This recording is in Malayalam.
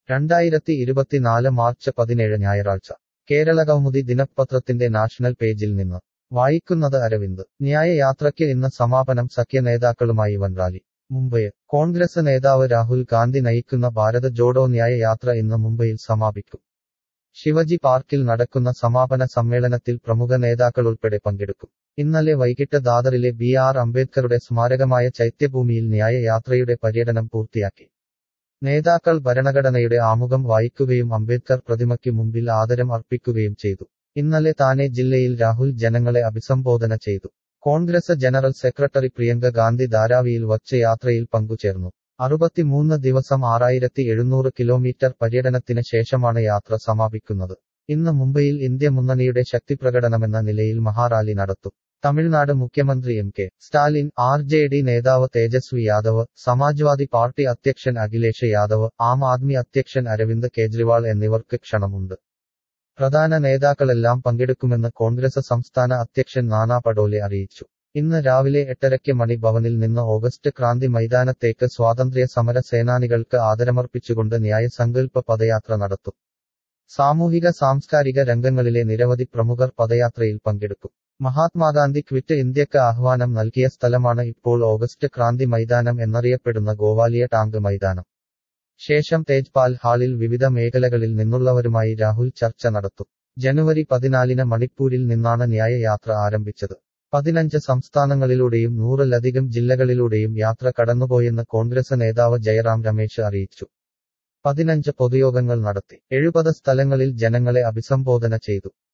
രണ്ടായിരത്തി ഇരുപത്തിനാല് മാർച്ച് പതിനേഴ് ഞായറാഴ്ച കേരളകൗമുദി ദിനപത്രത്തിന്റെ നാഷണൽ പേജിൽ നിന്ന് വായിക്കുന്നത് അരവിന്ദ് ന്യായയാത്രയ്ക്ക് ഇന്ന് സമാപനം സഖ്യ നേതാക്കളുമായി വൻറാലി മുംബൈ കോൺഗ്രസ് നേതാവ് രാഹുൽ ഗാന്ധി നയിക്കുന്ന ഭാരത് ജോഡോ ന്യായയാത്ര ഇന്ന് മുംബൈയിൽ സമാപിക്കും ശിവജി പാർക്കിൽ നടക്കുന്ന സമാപന സമ്മേളനത്തിൽ പ്രമുഖ നേതാക്കളുൾപ്പെടെ പങ്കെടുക്കും ഇന്നലെ വൈകിട്ട് ദാദറിലെ ബി ആർ അംബേദ്കറുടെ സ്മാരകമായ ചൈത്യഭൂമിയിൽ ന്യായയാത്രയുടെ പര്യടനം പൂർത്തിയാക്കി നേതാക്കൾ ഭരണഘടനയുടെ ആമുഖം വായിക്കുകയും അംബേദ്കർ പ്രതിമയ്ക്ക് മുമ്പിൽ ആദരം അർപ്പിക്കുകയും ചെയ്തു ഇന്നലെ താനെ ജില്ലയിൽ രാഹുൽ ജനങ്ങളെ അഭിസംബോധന ചെയ്തു കോൺഗ്രസ് ജനറൽ സെക്രട്ടറി പ്രിയങ്ക ഗാന്ധി ധാരാവിയിൽ വച്ച് യാത്രയിൽ പങ്കുചേർന്നു അറുപത്തിമൂന്ന് ദിവസം ആറായിരത്തി എഴുന്നൂറ് കിലോമീറ്റർ പര്യടനത്തിന് ശേഷമാണ് യാത്ര സമാപിക്കുന്നത് ഇന്ന് മുംബൈയിൽ ഇന്ത്യ മുന്നണിയുടെ ശക്തിപ്രകടനമെന്ന നിലയിൽ മഹാറാലി നടത്തും തമിഴ്നാട് മുഖ്യമന്ത്രി M K Stalin R J D നേതാവ് തേജസ്വി യാദവ് സമാജ്വാദി പാർട്ടി അധ്യക്ഷൻ അഖിലേഷ് യാദവ് ആം ആദ്മി അധ്യക്ഷൻ അരവിന്ദ് കെജ്രിവാൾ എന്നിവർക്ക് ക്ഷണമുണ്ട് പ്രധാന നേതാക്കളെല്ലാം പങ്കെടുക്കുമെന്ന് കോൺഗ്രസ് സംസ്ഥാന അധ്യക്ഷൻ നാനാ പടോലെ അറിയിച്ചു ഇന്ന് രാവിലെ എട്ടരയ്ക്ക് മണി ഭവനിൽ നിന്ന് ഓഗസ്റ്റ് ക്രാന്തി മൈതാനത്തേക്ക് സ്വാതന്ത്ര്യ സമര സേനാനികൾക്ക് ആദരമർപ്പിച്ചുകൊണ്ട് ന്യായസങ്കല്പ പദയാത്ര നടത്തും സാമൂഹിക സാംസ്കാരിക രംഗങ്ങളിലെ നിരവധി പ്രമുഖർ പദയാത്രയിൽ പങ്കെടുക്കും മഹാത്മാഗാന്ധി ക്വിറ്റ് ഇന്ത്യക്ക് ആഹ്വാനം നൽകിയ സ്ഥലമാണ് ഇപ്പോൾ ഓഗസ്റ്റ് ക്രാന്തി മൈതാനം എന്നറിയപ്പെടുന്ന ഗോവാലിയ ടാങ്ക് മൈതാനം ശേഷം തേജ്പാൽ ഹാളിൽ വിവിധ മേഖലകളിൽ നിന്നുള്ളവരുമായി രാഹുൽ ചർച്ച നടത്തും ജനുവരി പതിനാലിന് മണിപ്പൂരിൽ നിന്നാണ് ന്യായയാത്ര ആരംഭിച്ചത് പതിനഞ്ച് സംസ്ഥാനങ്ങളിലൂടെയും നൂറിലധികം ജില്ലകളിലൂടെയും യാത്ര കടന്നുപോയെന്ന് കോൺഗ്രസ് നേതാവ് ജയറാം രമേശ് അറിയിച്ചു പതിനഞ്ച് പൊതുയോഗങ്ങൾ നടത്തി എഴുപത് സ്ഥലങ്ങളിൽ ജനങ്ങളെ അഭിസംബോധന ചെയ്തു